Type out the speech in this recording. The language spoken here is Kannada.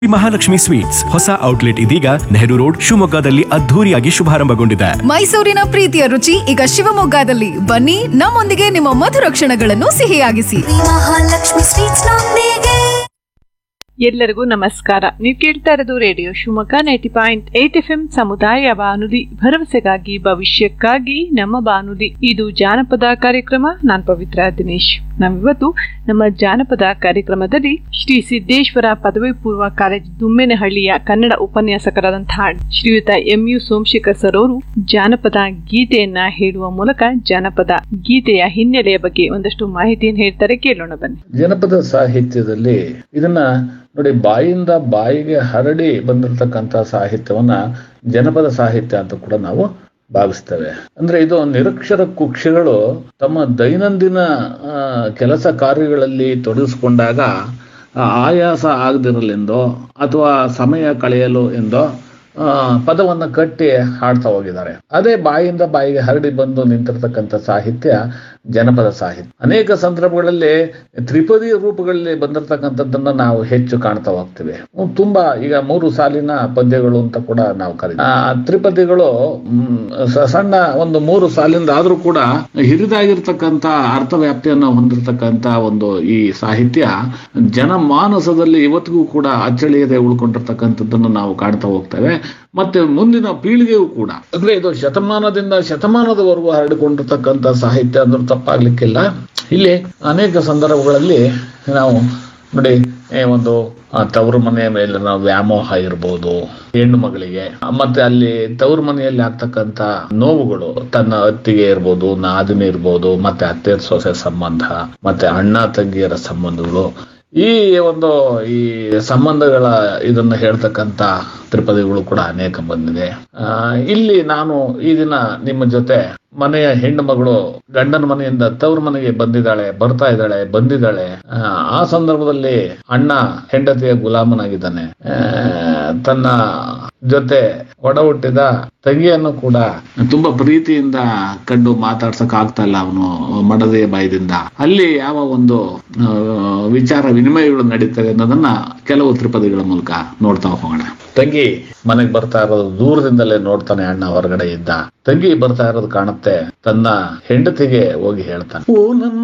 ಮಹಾಲಕ್ಷ್ಮಿ ಸ್ವೀಟ್ಸ್ ಹೊಸ ಔಟ್ಲೆಟ್ ಇದೀಗ ನೆಹರು ರೋಡ್ ಶಿವಮೊಗ್ಗದಲ್ಲಿ ಅದ್ಧೂರಿಯಾಗಿ ಶುಭಾರಂಭಗೊಂಡಿದೆ ಮೈಸೂರಿನ ಪ್ರೀತಿಯ ರುಚಿ ಈಗ ಶಿವಮೊಗ್ಗದಲ್ಲಿ ಬನ್ನಿ ನಮ್ಮೊಂದಿಗೆ ನಿಮ್ಮ ಮಧುರ ಕ್ಷಣಗಳನ್ನು ಸಿಹಿಯಾಗಿಸಿ ಮಹಾಲಕ್ಷ್ಮಿ ಸ್ವೀಟ್ಸ್ ನೊಂದಿಗೆ ಎಲ್ಲರಿಗೂ ನಮಸ್ಕಾರ ನೀವು ಕೇಳ್ತಾ ಇರೋದು radio Shivamogga ninety point eight F M ಸಮುದಾಯ ಬಾನುಲಿ ಭರವಸೆಗಾಗಿ ಭವಿಷ್ಯಕ್ಕಾಗಿ ನಮ್ಮ ಬಾನುಲಿ ಇದು ಜಾನಪದ ಕಾರ್ಯಕ್ರಮ ನಾನ್ ಪವಿತ್ರ ದಿನೇಶ್ ನಾವಿವತ್ತು ನಮ್ಮ ಜಾನಪದ ಕಾರ್ಯಕ್ರಮದಲ್ಲಿ ಶ್ರೀ ಸಿದ್ದೇಶ್ವರ ಪದವಿ ಪೂರ್ವ ಕಾಲೇಜ್ ದುಮ್ಮೆನಹಳ್ಳಿಯ ಕನ್ನಡ ಉಪನ್ಯಾಸಕರಾದಂತಹ ಶ್ರೀಯುತ ಎಂ ಯು ಸೋಮಶೇಖರ್ ಸರ್ ಅವರು ಜಾನಪದ ಗೀತೆಯನ್ನ ಹೇಳುವ ಮೂಲಕ ಜಾನಪದ ಗೀತೆಯ ಹಿನ್ನೆಲೆಯ ಬಗ್ಗೆ ಒಂದಷ್ಟು ಮಾಹಿತಿಯನ್ನು ಹೇಳ್ತಾರೆ ಕೇಳೋಣ ಬನ್ನಿ ಜನಪದ ಸಾಹಿತ್ಯದಲ್ಲಿ ಇದನ್ನ ನೋಡಿ ಬಾಯಿಂದ ಬಾಯಿಗೆ ಹರಡಿ ಬಂದಿರತಕ್ಕಂತ ಸಾಹಿತ್ಯವನ್ನ ಜನಪದ ಸಾಹಿತ್ಯ ಅಂತ ಕೂಡ ನಾವು ಭಾವಿಸ್ತೇವೆ ಅಂದ್ರೆ ಇದು ನಿರಕ್ಷರ ಕುಕ್ಷಿಗಳು ತಮ್ಮ ದೈನಂದಿನ ಆ, ಕೆಲಸ ಕಾರ್ಯಗಳಲ್ಲಿ ತೊಡಗಿಸ್ಕೊಂಡಾಗ ಆ, ಆಯಾಸ ಆಗದಿರಲೆಂದೋ ಅಥವಾ ಸಮಯ ಕಳೆಯಲು ಎಂದೋ ಆ, ಪದವನ್ನ ಕಟ್ಟಿ ಹಾಡ್ತಾ ಹೋಗಿದ್ದಾರೆ ಅದೇ ಬಾಯಿಂದ ಬಾಯಿಗೆ ಹರಡಿ ಬಂದು ನಿಂತಿರ್ತಕ್ಕಂಥ ಸಾಹಿತ್ಯ ಜನಪದ ಸಾಹಿತ್ಯ ಅನೇಕ ಸಂದರ್ಭಗಳಲ್ಲಿ ತ್ರಿಪದಿ ರೂಪಗಳಲ್ಲಿ ಬಂದಿರತಕ್ಕಂಥದ್ದನ್ನ ನಾವು ಹೆಚ್ಚು ಕಾಣ್ತಾ ಹೋಗ್ತೀವಿ ಹ್ಮ್, ತುಂಬಾ ಈಗ ಮೂರು ಸಾಲಿನ ಪದ್ಯಗಳು ಅಂತ ಕೂಡ ನಾವು ಕರೀತೀವಿ ಆ ತ್ರಿಪದಿಗಳು ಮ್, ಸ- ಸಣ್ಣ ಒಂದು ಮೂರು ಸಾಲಿಂದ ಆದ್ರೂ ಕೂಡ ಹಿರಿದಾಗಿರ್ತಕ್ಕಂಥ ಅರ್ಥವ್ಯಾಪ್ತಿಯನ್ನು ಹೊಂದಿರತಕ್ಕಂಥ ಒಂದು ಈ ಸಾಹಿತ್ಯ ಜನಮಾನಸದಲ್ಲಿ ಇವತ್ತಿಗೂ ಕೂಡ ಅಚ್ಚಳಿಯದೆ ಉಳ್ಕೊಂಡಿರ್ತಕ್ಕಂಥದ್ದನ್ನು ನಾವು ಕಾಣ್ತಾ ಹೋಗ್ತೇವೆ ಮತ್ತೆ ಮುಂದಿನ ಪೀಳಿಗೆಯೂ ಕೂಡ ಅಂದ್ರೆ ಇದು ಶತಮಾನದಿಂದ ಶತಮಾನದವರೆಗೂ ಹರಡಿಕೊಂಡಿರ್ತಕ್ಕಂಥ ಸಾಹಿತ್ಯ ಅಂದ್ರೆ ತಪ್ಪಾಗ್ಲಿಕ್ಕಿಲ್ಲ ಇಲ್ಲಿ ಅನೇಕ ಸಂದರ್ಭಗಳಲ್ಲಿ ನಾವು ನೋಡಿ ಈ ಒಂದು ಆ, ತವರು ಮನೆಯ ಮೇಲಿನ ವ್ಯಾಮೋಹ ಇರ್ಬೋದು ಹೆಣ್ಣು ಮಗಳಿಗೆ ಮತ್ತೆ ಅಲ್ಲಿ ತವರು ಮನೆಯಲ್ಲಿ ಆಗ್ತಕ್ಕಂತ ನೋವುಗಳು ತನ್ನ ಅತ್ತಿಗೆ ಇರ್ಬೋದು ನಾದಿನಿ ಇರ್ಬೋದು ಮತ್ತೆ ಅತ್ತೆ ಸೊಸೆ ಸಂಬಂಧ ಮತ್ತೆ ಅಣ್ಣ ತಂಗಿಯರ ಸಂಬಂಧಗಳು ಈ ಒಂದು ಈ ಸಂಬಂಧಗಳ ಇದನ್ನ ಹೇಳ್ತಕ್ಕಂತ ತ್ರಿಪದಿಗಳು ಕೂಡ ಅನೇಕ ಬಂದಿದೆ ಆ, ಇಲ್ಲಿ ನಾನು ಈ ದಿನ ನಿಮ್ಮ ಜೊತೆ ಮನೆಯ ಹೆಣ್ಣು ಮಗಳು ಗಂಡನ ಮನೆಯಿಂದ ತವ್ರ ಮನೆಗೆ ಬಂದಿದ್ದಾಳೆ ಬರ್ತಾ ಇದ್ದಾಳೆ ಬಂದಿದ್ದಾಳೆ ಆ, ಆ ಸಂದರ್ಭದಲ್ಲಿ ಅಣ್ಣ ಹೆಂಡತಿಯ ಗುಲಾಮನಾಗಿದ್ದಾನೆ ಆ, ತನ್ನ ಜೊತೆ ಒಡ ಹುಟ್ಟಿದ ತಂಗಿಯನ್ನು ಕೂಡ ತುಂಬಾ ಪ್ರೀತಿಯಿಂದ ಕಂಡು ಮಾತಾಡ್ಸಕ್ ಆಗ್ತಾ ಇಲ್ಲ ಅವನು ಮಡದೆಯ ಬಾಯದಿಂದ ಅಲ್ಲಿ ಯಾವ ಒಂದು ಆ, ವಿಚಾರ ವಿನಿಮಯಗಳು ನಡೀತವೆ ಅನ್ನೋದನ್ನ ಕೆಲವು ತ್ರಿಪದಿಗಳ ಮೂಲಕ ನೋಡ್ತಾ ಹೋಗೋಣ ತಂಗಿ ಮನೆಗೆ ಬರ್ತಾ ಇರೋದು ದೂರದಿಂದಲೇ ನೋಡ್ತಾನೆ ಅಣ್ಣ ಹೊರಗಡೆ ಇದ್ದ ತಂಗಿ ಬರ್ತಾ ಇರೋದು ಕಾಣುತ್ತೆ ತನ್ನ ಹೆಂಡತಿಗೆ ಹೋಗಿ ಹೇಳ್ತಾನೆ ಓ ನನ್ನ